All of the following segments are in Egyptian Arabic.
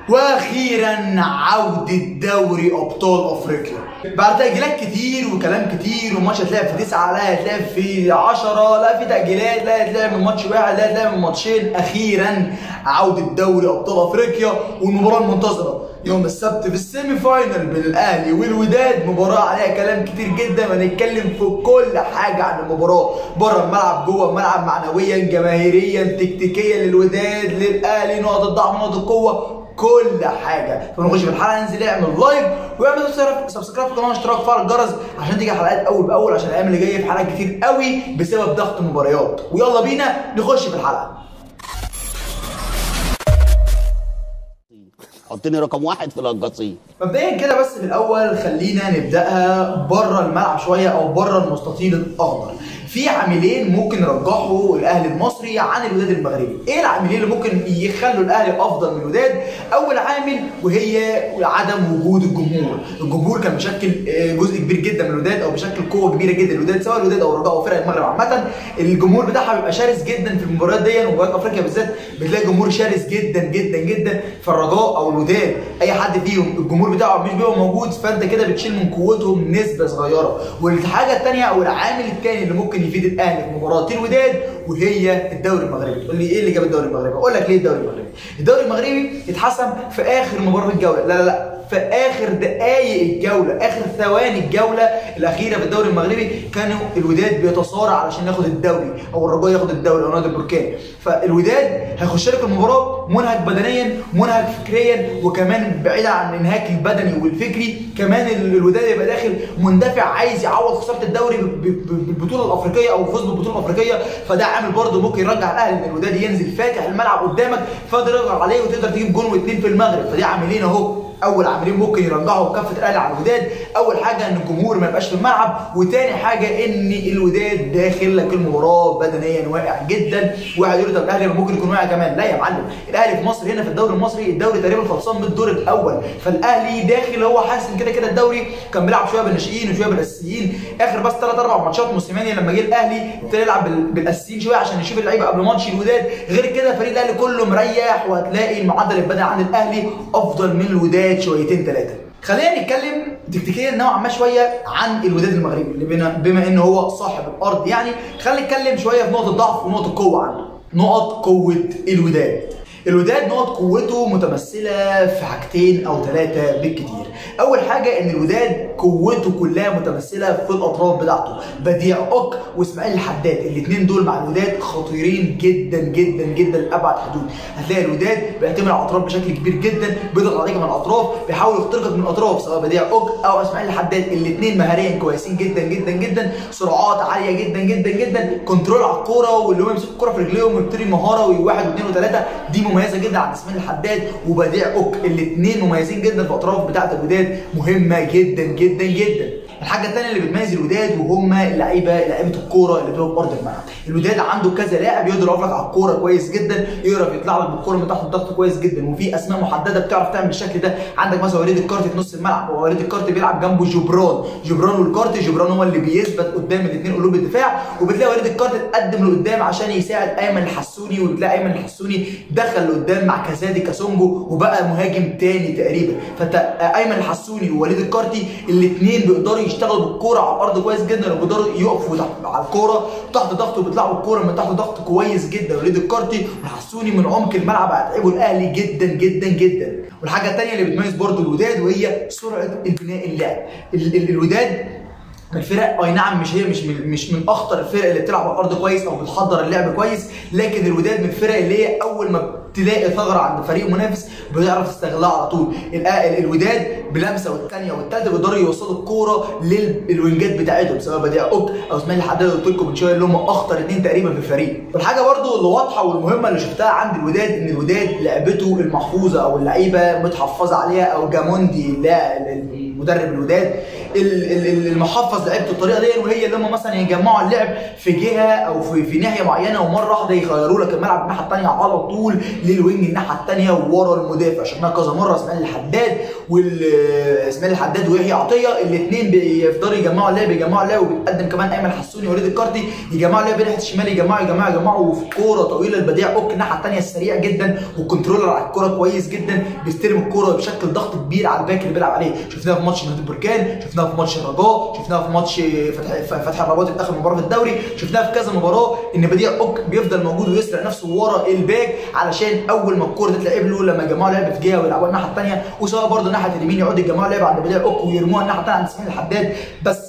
واخيرا عودة دوري ابطال افريقيا بعد تأجيلات كتير وكلام كتير وماتش هتلعب في تسعة لا هتلعب في عشرة لا في تأجيلات لا هتلعب من ماتش واحد لا هتلعب من ماتشين اخيرا عودة دوري ابطال افريقيا والمباراة المنتظرة يوم السبت في السيمي فاينل بين الاهلي والوداد مباراة عليها كلام كتير جدا وهنتكلم في كل حاجة عن المباراة بره الملعب جوه الملعب معنويا جماهيريا تكتيكيا للوداد للاهلي نقط الضعف نقط القوة كل حاجه فنخش في الحلقه ننزل نعمل لايك واعمل سبسكرايب في القناه واشتراك فعل الجرس عشان تيجي الحلقات اول باول عشان الايام اللي جايه في حلقات كتير قوي بسبب ضغط المباريات ويلا بينا نخش في الحلقه حطني رقم واحد في القصيم مبدئيا كده بس في الاول خلينا نبداها بره الملعب شويه او بره المستطيل الاخضر في عاملين ممكن يرجحوا الاهلي المصري عن الوداد المغربي ايه العاملين اللي ممكن يخلوا الاهلي افضل من الوداد اول عامل وهي عدم وجود الجمهور الجمهور كان بيشكل جزء كبير جدا من الوداد او بيشكل قوه كبيره جدا للوداد سواء الوداد او الرجاء او فرق المغرب عامه الجمهور بتاعها بيبقى شرس جدا في المباريات دي ومباريات افريقيا بالذات بتلاقي جمهور شرس جدا جدا جدا فالرجاء او الوداد اي حد فيهم الجمهور بتاعه مش بيبقى موجود فانت كده بتشيل من قوتهم نسبه صغيره والحاجه الثانيه او العامل الثاني اللي ممكن يفيد الاهلي في مباراه الوداد وهي الدوري المغربي تقول لي ايه اللي جاب الدوري المغربي اقول لك ليه الدوري المغربي الدوري المغربي اتحسم في اخر مباراه في الجوله لا لا لا في اخر دقائق الجوله اخر ثواني الجوله الاخيره في الدوري المغربي كانوا الوداد بيتصارع علشان ياخد الدوري او الرجاء ياخد الدوري او نادي البركان فالوداد هيخش لك المباراه منهك بدنيا منهك فكريا وكمان بعيد عن الانهاك البدني والفكري كمان الوداد يبقى داخل مندفع عايز يعوض خساره الدوري بالبطوله الافريقيه او الفوز بالبطوله الافريقيه فده عامل برده ممكن يرجع الاهلي ان الوداد ينزل فاتح الملعب قدامك فقدر يضغط عليه وتقدر تجيب جون واثنين في المغرب فدي عاملين اهو اول عاملين ممكن يرجعوا كفه الاهلي على الوداد اول حاجه ان الجمهور ما يبقاش في الملعب وتاني حاجه ان الوداد داخل لك المباراه بدنيا واقع جدا واحد يقول طب الاهلي ممكن يكون واقع كمان لا يا معلم الاهلي في مصر هنا في الدوري المصري الدوري تقريبا خلصان من الدور الاول فالاهلي داخل هو حاسس كده كده الدوري كان بيلعب شويه بالناشئين وشويه بالاساسيين اخر بس ثلاث اربع ماتشات موسيماني لما جه الاهلي ابتدى يلعب بالاساسيين شويه عشان يشوف اللعيبه قبل ماتش الوداد غير كده فريق الاهلي كله مريح وهتلاقي المعدل البدني عن الاهلي افضل من الوداد شويتين ثلاثه خلينا نتكلم تكتيكيا نوعا ما شويه عن الوداد المغربي اللي بما, بما ان هو صاحب الارض يعني خلينا نتكلم شويه في نقط الضعف ونقط القوه عنده نقط قوه الوداد الوداد نقط قوته متمثله في حاجتين او ثلاثه بالكتير اول حاجه ان الوداد قوته كلها متمثله في الاطراف بتاعته بديع اوك واسماعيل الحداد الاثنين دول مع الوداد خطيرين جدا جدا جدا لابعد حدود هتلاقي الوداد بيعتمد على الاطراف بشكل كبير جدا بيضغط عليك من الاطراف بيحاول يخترقك من الاطراف سواء بديع اوك او اسماعيل الحداد الاثنين مهاريا كويسين جدا جدا جدا سرعات عاليه جدا جدا جدا كنترول على الكوره واللي هو يمسك الكوره في رجليهم ويبتدي مهاره وواحد واثنين وثلاثه دي مميزه جدا عند اسماعيل الحداد وبديع اوك الاثنين مميزين جدا في الاطراف بتاعه الوداد مهمه جدا جدا جدا الحاجه الثانيه اللي بتميز الوداد وهم اللعيبه لعيبه الكوره اللي بتبقى في ارض الملعب الوداد عنده كذا لاعب يقدر يقف لك على الكوره كويس جدا يعرف يطلع لك بالكوره من تحت الضغط كويس جدا وفي اسماء محدده بتعرف تعمل الشكل ده عندك مثلا وليد الكارتي في نص الملعب ووليد الكارتي بيلعب جنبه جبران جبران والكارتي جبران هو اللي بيثبت قدام الاثنين قلوب الدفاع وبتلاقي وليد الكارتي اتقدم لقدام عشان يساعد ايمن الحسوني وبتلاقي ايمن الحسوني دخل لقدام مع كازادي كاسونجو وبقى مهاجم تاني تقريبا فانت ايمن الحسوني ووليد الكارتي الاثنين بيقدروا يشتغلوا بالكوره على الارض كويس جدا وبيقدروا يقفوا على الكوره تحت ضغط وبيطلعوا الكوره من تحت ضغط كويس جدا وليد الكارتي والحسوني من عمق الملعب هيتعبوا الاهلي جدا جدا جدا والحاجه الثانيه اللي بتميز برضو الوداد وهي سرعه البناء اللعب ال ال الوداد الفرق اي نعم مش هي مش من مش من اخطر الفرق اللي بتلعب على الارض كويس او بتحضر اللعب كويس لكن الوداد من الفرق اللي هي اول ما تلاقي ثغره عند فريق منافس بيعرف يستغلها على طول الوداد بلمسه والثانيه والثالثه بيقدروا يوصلوا الكوره للوينجات بتاعتهم سواء بديع اوك او اسماعيل الحداد قلت لكم من شويه اللي هم اخطر اثنين تقريبا في الفريق والحاجه برضو اللي واضحه والمهمه اللي شفتها عند الوداد ان الوداد لعبته المحفوظه او اللعيبه متحفظه عليها او جاموندي مدرب الوداد المحفظ تحفظ لعيبه الطريقه دي وهي اللي هم مثلا يجمعوا اللعب في جهه او في, في ناحيه معينه ومره واحده يغيروا لك الملعب الناحيه الثانيه على طول للوينج الناحيه الثانيه ورا المدافع شفناها كذا مره اسماعيل الحداد وال اسماعيل الحداد ويحيى عطيه الاثنين بيفضلوا يجمعوا اللعب يجمعوا اللعب وبيتقدم كمان ايمن حسوني ووليد الكارتي يجمعوا اللعب ناحيه الشمال يجمعوا يجمعوا يجمعوا وفي كوره طويله البديع اوك الناحيه الثانيه السريع جدا والكنترولر على الكوره كويس جدا بيستلم الكوره بشكل ضغط كبير على الباك اللي بيلعب عليه شفناها في ماتش نادي البركان شفناها في ماتش الرجاء شفناها في ماتش فتح فتح الرباط في اخر مباراه في الدوري شفناها في كذا مباراه ان بديع اوك بيفضل موجود ويسرق نفسه ورا الباك علشان اول ما الكوره تتلعب له لما يجمعوا لعب في جهه ويلعبوها الناحيه الثانيه وسواء برضه الناحيه اليمين يقعدوا يجمعوا لعب عند بديع اوك ويرموها الناحيه الثانيه عند اسماعيل الحداد بس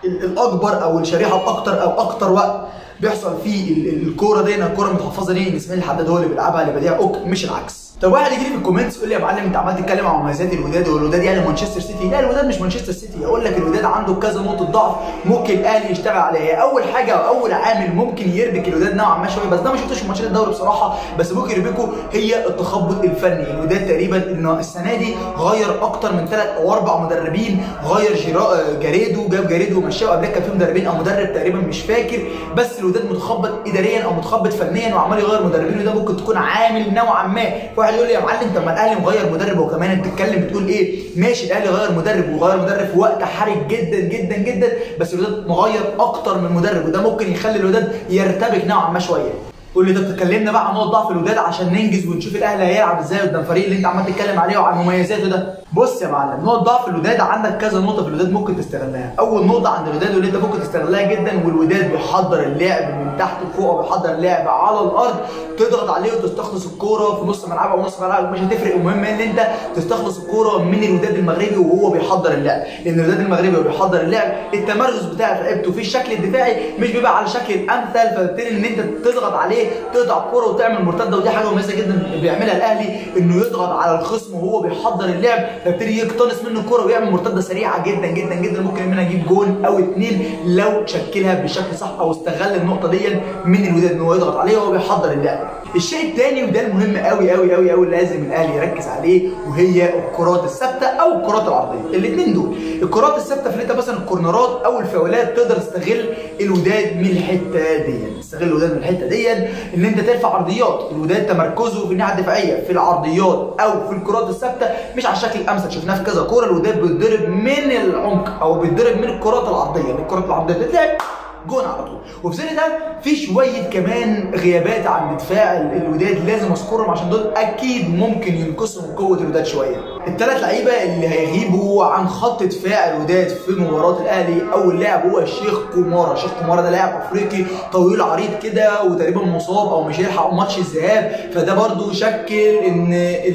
الاكبر او الشريحه الاكتر او اكتر وقت بيحصل فيه الكوره دي الكوره المتحفظه دي ان اسماعيل الحداد هو اللي بيلعبها لبديع اوك مش العكس طب واحد يجي لي في الكومنتس يقول لي يا معلم انت عمال تتكلم عن مميزات الوداد والوداد يعني مانشستر سيتي لا الوداد مش مانشستر سيتي اقول لك الوداد عنده كذا نقطه ضعف ممكن الاهلي يشتغل عليها اول حاجه او اول عامل ممكن يربك الوداد نوعا ما شويه بس ده ما شفتوش في ماتشات الدوري بصراحه بس ممكن يربكه هي التخبط الفني الوداد تقريبا انه السنه دي غير اكتر من ثلاث او اربع مدربين غير جيرا جاريدو جاب جاريدو ومشاه وقبلها كان في مدربين او مدرب تقريبا مش فاكر بس الوداد متخبط اداريا او متخبط فنيا وعمال يغير مدربين وده ممكن تكون عامل نوعا ما واحد يقول لي يا معلم طب ما الاهلي مغير مدرب وكمان انت بتتكلم بتقول ايه ماشي الاهلي غير مدرب وغير مدرب في وقت حرج جدا جدا جدا بس الوداد مغير اكتر من مدرب وده ممكن يخلي الوداد يرتبك نوعا ما شويه قول لي طب تكلمنا بقى عن نقط ضعف الوداد عشان ننجز ونشوف الاهلي هيلعب ازاي قدام الفريق اللي انت عمال تتكلم عليه وعن مميزاته ده بص يا معلم نقط ضعف الوداد عندك كذا نقطه في الوداد ممكن تستغلها اول نقطه عند الوداد واللي انت ممكن تستغلها جدا والوداد بيحضر اللعب من تحت لفوق وبيحضر اللعب على الارض تضغط عليه وتستخلص الكوره في نص ملعب او نص ملعب مش هتفرق المهم ان انت تستخلص الكوره من الوداد المغربي وهو بيحضر اللعب لان الوداد المغربي وهو بيحضر اللعب التمركز بتاع لعيبته في الشكل الدفاعي مش بيبقى على شكل الامثل فبالتالي ان انت تضغط عليه تقطع الكوره وتعمل مرتده ودي حاجه مميزه جدا بيعملها الاهلي انه يضغط على الخصم وهو بيحضر اللعب فيبتدي يقتنص منه الكوره ويعمل مرتده سريعه جدا جدا جدا ممكن منها يجيب جون او اتنين لو شكلها بشكل صح او استغل النقطه دي من الوداد ان هو يضغط عليه وهو بيحضر اللعب الشيء الثاني وده المهم قوي قوي قوي قوي لازم الاهلي يركز عليه وهي الكرات الثابته او الكرات العرضيه الاثنين دول الكرات الثابته في انت مثلا الكورنرات او الفاولات تقدر تستغل الوداد من الحته دي تستغل الوداد من الحته دي ان انت ترفع عرضيات الوداد تمركزه في الناحيه الدفاعيه في العرضيات او في الكرات الثابته مش على الشكل الامثل شفناه في كذا كوره الوداد بيتضرب من العمق او بيتضرب من الكرات العرضيه من الكرات العرضيه بتتلعب جون على طول وفي سنة ده في شويه كمان غيابات عند دفاع الوداد لازم اذكرهم عشان دول اكيد ممكن ينقصوا من قوه الوداد شويه الثلاث لعيبه اللي هيغيبوا عن خط دفاع الوداد في مباراه الاهلي اول لاعب هو الشيخ كومارا الشيخ كومارا ده لاعب افريقي طويل عريض كده وتقريبا مصاب او مش هيلحق ماتش الذهاب فده برده شكل ان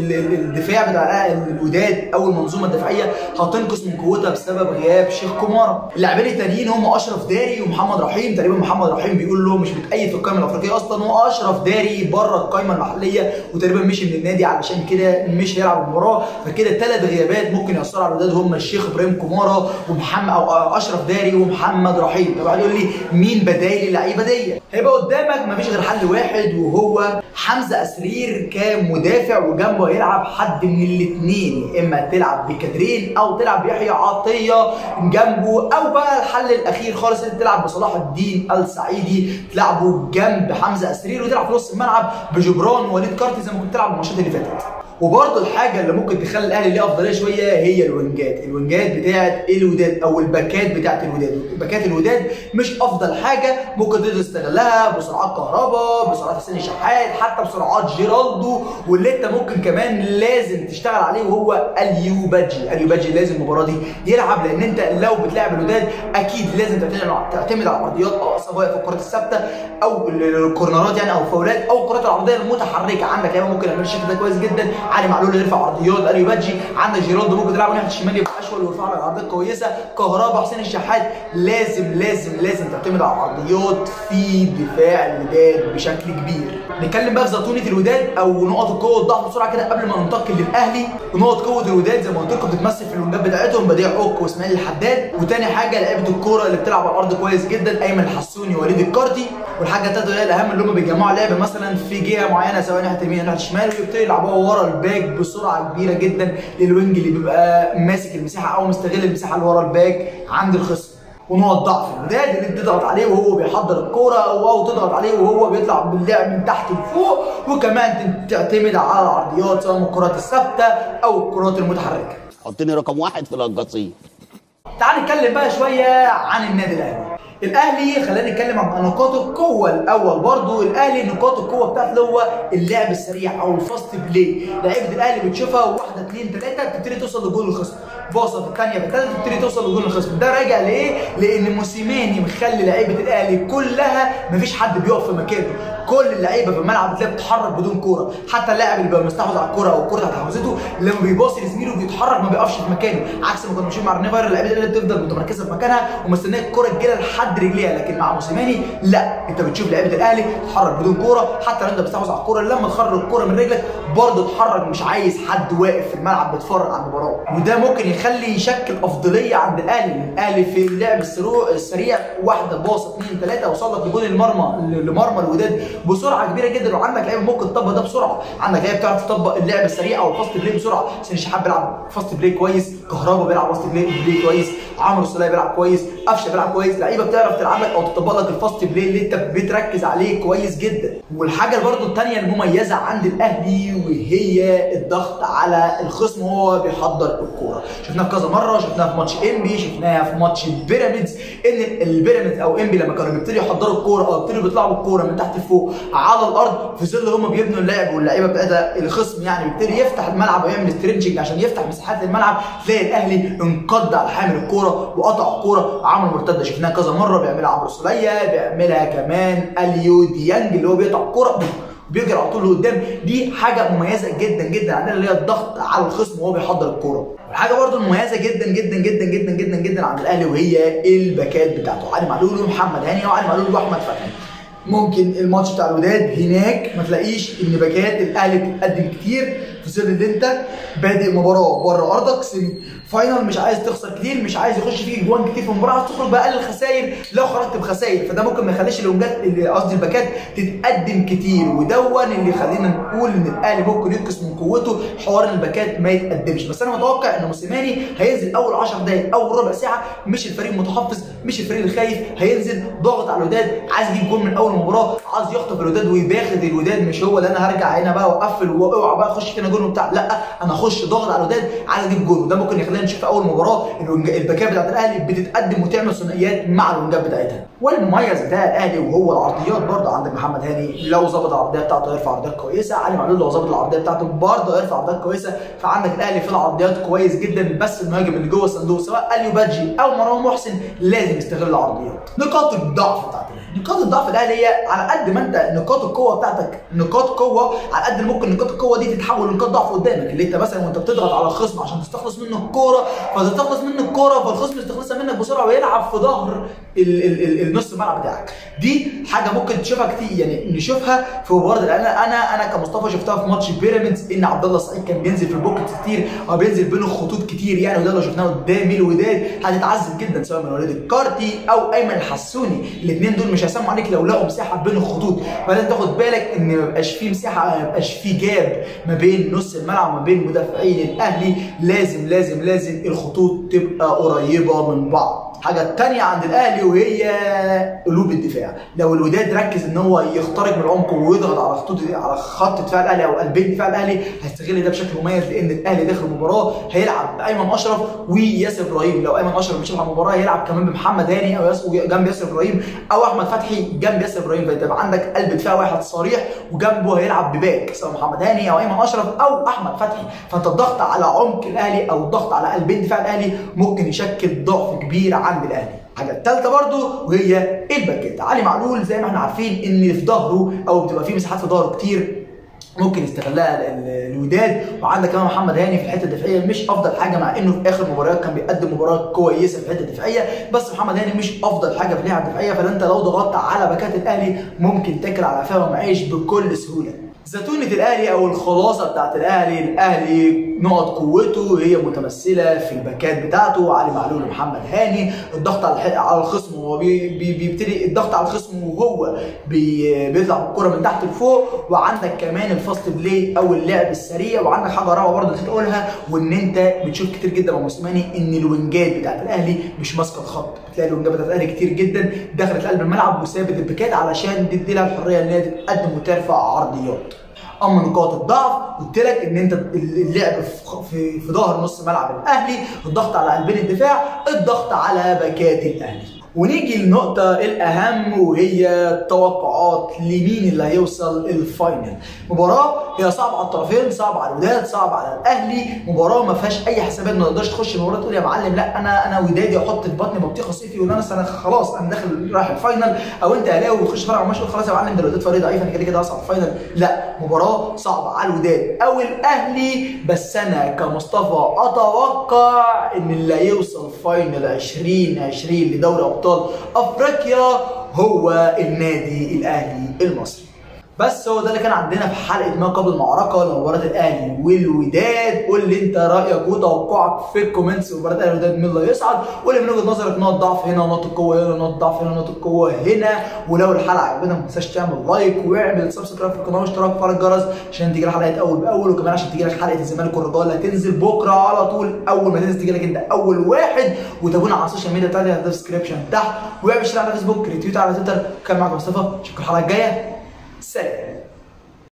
الدفاع بتاع الوداد او المنظومه الدفاعيه هتنقص من قوتها بسبب غياب شيخ كومارا اللاعبين التانيين هم اشرف داري ومحمد رحيم تقريبا محمد رحيم بيقول له مش متأيد في القائمه الافريقيه اصلا هو اشرف داري بره القائمه المحليه وتقريبا مشي من النادي علشان كده مش هيلعب المباراه فكده ثلاث غيابات ممكن ياثروا على الوداد هم الشيخ ابراهيم كومارا ومحمد او اشرف داري ومحمد رحيم طب يقول لي مين بدايل اللعيبه دي هيبقى قدامك مفيش غير حل واحد وهو حمزه اسرير كمدافع وجنبه هيلعب حد من الاثنين يا اما تلعب بكادرين او تلعب بيحيى عطيه جنبه او بقى الحل الاخير خالص انت تلعب بصلاح الدين السعيدي تلعبه جنب حمزه اسرير وتلعب في نص الملعب بجبران ووليد كارتي زي ما كنت تلعب الماتشات اللي فاتت وبرضه الحاجه اللي ممكن تخلي الاهلي ليه افضليه شويه هي الوينجات الوينجات بتاعه الوداد او الباكات بتاعه الوداد باكات الوداد مش افضل حاجه ممكن تقدر تستغلها بسرعات كهربا بسرعات حسين الشحات حتى بسرعات جيرالدو واللي انت ممكن كمان لازم تشتغل عليه وهو اليوباجي اليوباجي لازم المباراه دي يلعب لان انت لو بتلعب الوداد اكيد لازم تعتمد على العرضيات او سواء في الكرات الثابته او الكورنرات يعني او الفاولات او الكرات العرضيه المتحركه عندك لعيبه ممكن يعمل الشكل ده كويس جدا علي معلول يرفع عرضيات اليو بادجي عندك جيرالدو ممكن تلعب ناحيه الشمال يبقى اشول ويرفع لك عرضيات كويسه كهربا حسين الشحات لازم لازم لازم تعتمد على العرضيات في دفاع الوداد بشكل كبير نتكلم بقى في زيتونه الوداد او نقط القوه والضعف بسرعه كده قبل ما ننتقل للاهلي ونقط قوه الوداد زي ما قلت لكم بتتمثل في الوينجات بتاعتهم بديع اوك واسماعيل الحداد وتاني حاجه لعيبه الكوره اللي بتلعب على الارض كويس جدا ايمن الحسوني ووليد الكارتي والحاجه الثالثه هي الاهم اللي هم بيجمعوا لعب مثلا في جهه معينه سواء ناحيه اليمين ناحيه الشمال ويبتدوا يلعبوها ورا الباك بسرعه كبيره جدا للوينج اللي بيبقى ماسك المساحه او مستغل المساحه اللي ورا الباك عند الخصم ونقط ضعف الوداد اللي انت تضغط عليه وهو بيحضر الكوره او تضغط عليه وهو بيطلع باللعب من تحت لفوق وكمان تعتمد على العرضيات سواء من الكرات الثابته او الكرات المتحركه حطني رقم واحد في القصيم تعال نتكلم بقى شويه عن النادي الاهلي الاهلي خلينا نتكلم عن نقاط القوه الاول برضو الاهلي نقاط القوه بتاعته اللي هو اللعب السريع او الفاست بلاي لعيبه الاهلي بتشوفها واحده اثنين ثلاثه تبتدي توصل لجول الخصم باصه في الثانيه في الثالثه تبتدي توصل لجول الخصم ده راجع لايه؟ لان موسيماني مخلي لعيبه الاهلي كلها مفيش حد بيقف في مكانه كل اللعيبه في الملعب بتلاقي بتتحرك بدون كوره حتى اللاعب اللي بيبقى مستحوذ على الكوره او الكوره تحت حوزته لما بيباصي لزميله بيتحرك ما بيقفش في مكانه عكس ما كنا ماشيين مع رينيفر اللعيبه اللي بتفضل متمركزه في مكانها ومستنيه الكوره تجيلها لحد رجليها لكن مع موسيماني لا انت بتشوف لعيبه الاهلي تتحرك بدون كوره حتى لو انت بتستحوذ على الكوره لما تخرج الكوره من رجلك برضه تتحرك مش عايز حد واقف في الملعب بيتفرج على المباراه وده ممكن يخلي يشكل افضليه عند الاهلي الاهلي في اللعب السريع واحده باصه اثنين ثلاثه وصل لك لجول المرمى لمرمى الوداد بسرعه كبيره جدا وعندك لعيبه ممكن تطبق ده بسرعه عندك لعيبه بتعرف تطبق اللعب السريع او الفاست بلاي بسرعه حسين الشحات بيلعب فاست بلاي كويس كهربا بيلعب فاست بلاي, بلاي كويس عمرو السوليه بيلعب كويس قفشه بيلعب كويس لعيبه بتعرف تلعب لك او تطبق لك الفاست بلاي اللي انت بتركز عليه كويس جدا والحاجه برده الثانيه المميزه عند الاهلي وهي الضغط على الخصم وهو بيحضر الكوره شفناها كذا مره شفناها في ماتش انبي شفناها في ماتش بيراميدز ان البيراميدز او انبي لما كانوا بيبتدوا يحضروا الكوره او بيبتدوا بيطلعوا الكوره من تحت لفوق على الارض في ظل هم بيبنوا اللعب واللعيبه بتاعتها الخصم يعني بيبتدي يفتح الملعب ويعمل ستريتشنج عشان يفتح مساحات الملعب تلاقي الاهلي انقض على حامل الكوره وقطع الكوره عمل مرتده شفناها كذا مره بيعملها عمرو السوليه بيعملها كمان اليو ديانج اللي هو بيقطع الكوره بيجري على طول لقدام دي حاجه مميزه جدا جدا عندنا اللي هي الضغط على الخصم وهو بيحضر الكوره والحاجه برده المميزه جدا جدا جدا جدا جدا جدا عند الاهلي وهي الباكات بتاعته علي معلول ومحمد هاني وعلي معلول واحمد فتحي ممكن الماتش بتاع الوداد هناك ما تلاقيش ان باكات الاهلي بتتقدم كتير في ظل ان انت بادئ مباراه بره ارضك سيمي فاينل مش عايز تخسر كتير مش عايز يخش فيك جوان كتير في المباراه عايز تخرج باقل الخسائر لو خرجت بخسائر فده ممكن ما يخليش الونجات اللي قصدي الباكات تتقدم كتير ودون اللي يخلينا نقول ان الاهلي ممكن ينقص من قوته حوار ان الباكات ما يتقدمش بس انا متوقع ان موسيماني هينزل اول 10 دقائق اول ربع ساعه مش الفريق متحفظ مش الفريق الخايف هينزل ضاغط على الوداد عايز يجيب جول من اول المباراه عايز يخطف الوداد ويباخد الوداد مش هو اللي انا هرجع هنا بقى واقفل واوعى بقى اخش فينا جول وبتاع لا انا اخش ضاغط على الوداد عايز اجيب جول وده ممكن يخلينا نشوف في اول مباراه الباكات بتاعت الاهلي بتتقدم وتعمل ثنائيات مع الونجات بتاعتها والمميز بتاع الاهلي وهو العرضيات برضه عندك محمد هاني لو ظبط العرضيه بتاعته هيرفع عرضيات كويسه علي معلول لو ظبط العرضيه بتاعته برضه هيرفع عرضيات كويسه فعندك الاهلي في العرضيات كويس جدا بس المهاجم اللي جوه الصندوق سواء اليو بادجي او مروان محسن لازم يستغل العرضيات نقاط الضعف بتاعت الاهلي نقاط الضعف الاهلي هي على قد ما انت نقاط القوه بتاعتك نقاط قوه على قد ممكن نقاط القوه دي تتحول لنقاط ضعف قدامك اللي انت مثلا وانت بتضغط على الخصم عشان تستخلص منه الكوره فتستخلص منه الكوره فالخصم يستخلصها منك بسرعه ويلعب في ظهر النص الملعب بتاعك دي حاجه ممكن تشوفها كتير يعني نشوفها في مباراه انا انا انا كمصطفى شفتها في ماتش بيراميدز ان عبد الله السعيد كان بينزل في البوكت كتير او بينزل بين الخطوط كتير يعني وده لو شفناه قدام الوداد هتتعذب جدا سواء من وليد الكارتي او ايمن الحسوني الاثنين دول مش هيسموا عليك لو لقوا مساحه بين الخطوط فلازم تاخد بالك ان ما يبقاش فيه مساحه ما يبقاش فيه جاب ما بين نص الملعب وما بين مدافعين الاهلي لازم لازم لازم الخطوط تبقى قريبه من بعض الحاجه الثانيه عند الاهلي وهي قلوب الدفاع لو الوداد ركز ان هو يخترق من العمق ويضغط على خطوط على خط دفاع الاهلي او قلبين دفاع الاهلي هيستغل ده بشكل مميز لان الاهلي داخل المباراه هيلعب بايمن اشرف وياسر ابراهيم لو ايمن اشرف مش هيلعب المباراه هيلعب كمان بمحمد هاني او ياس... جنب ياسر ابراهيم او احمد فتحي جنب ياسر ابراهيم فيبقى عندك قلب دفاع واحد صريح وجنبه هيلعب بباك سواء محمد هاني او ايمن اشرف او احمد فتحي فانت الضغط على عمق الاهلي او الضغط على قلبين دفاع الاهلي ممكن يشكل ضعف كبير عند الاهلي الحاجه الثالثه برضو وهي الباكات علي معلول زي ما احنا عارفين ان في ظهره او بتبقى في مساحات في ظهره كتير ممكن يستغلها الوداد وعندك كمان محمد هاني في الحته الدفاعيه مش افضل حاجه مع انه في اخر مباريات كان بيقدم مباراه كويسه في الحته الدفاعيه بس محمد هاني مش افضل حاجه في الناحيه الدفاعيه فانت لو ضغطت على باكات الاهلي ممكن تاكل على قفاهم عيش بكل سهوله زتونة الأهلي أو الخلاصة بتاعت الأهلي الأهلي نقط قوته هي متمثلة في الباكات بتاعته علي معلول ومحمد هاني الضغط على على الخصم هو بي بي بيبتدي الضغط على الخصم وهو بي بيطلع بالكره من تحت لفوق وعندك كمان الفاست بلاي او اللعب السريع وعندك حاجه رابعه برضه نسيت اقولها وان انت بتشوف كتير جدا مع موسيماني ان الوينجات بتاعت الاهلي مش ماسكه الخط بتلاقي الوينجات بتاعت الاهلي كتير جدا دخلت قلب الملعب وسابت الباكات علشان تدي لها الحريه ان هي تتقدم وترفع عرضيات اما نقاط الضعف قلت لك ان انت اللعب في في, في ظهر نص ملعب الاهلي الضغط على قلبين الدفاع الضغط على باكات الاهلي ونيجي للنقطة الأهم وهي التوقعات لمين اللي هيوصل الفاينل. مباراة هي صعبة على الطرفين، صعبة على الوداد، صعبة على الأهلي، مباراة ما فيهاش أي حسابات ما تقدرش تخش المباراة تقول يا معلم لا أنا أنا ودادي أحط في بطني بطيخة صيفي وإن أنا أنا خلاص أنا داخل رايح الفاينل أو أنت أهلاوي وتخش فرع ماتش خلاص يا معلم ده الوداد فريق ضعيف أنا كده كده هصعد الفاينل، لا مباراة صعبة على الوداد أو الأهلي بس أنا كمصطفى أتوقع إن اللي هيوصل فاينل 2020 لدوري أبطال افريقيا هو النادي الاهلي المصري بس هو ده اللي كان عندنا في حلقه ما قبل المعركه لمباراه الاهلي والوداد قول لي انت رايك وتوقعك في الكومنتس مباراه الاهلي والوداد مين اللي هيصعد قول لي من وجهه نظرك نقط ضعف هنا ونقط القوه هنا ونقط ضعف هنا ونقط القوه هنا ولو الحلقه عجبتك ما تنساش تعمل لايك واعمل سبسكرايب في القناه واشتراك وفعل الجرس عشان تيجي الحلقات اول باول وكمان عشان تيجي لك حلقه الزمالك والرجاء اللي هتنزل بكره على طول اول ما تنزل تيجي لك انت اول واحد وتابعونا على السوشيال ميديا بتاعتي في الديسكربشن تحت واعمل شير على فيسبوك ريتويت على تويتر كان معاكم مصطفى اشوفكم الحلقه الجايه سلام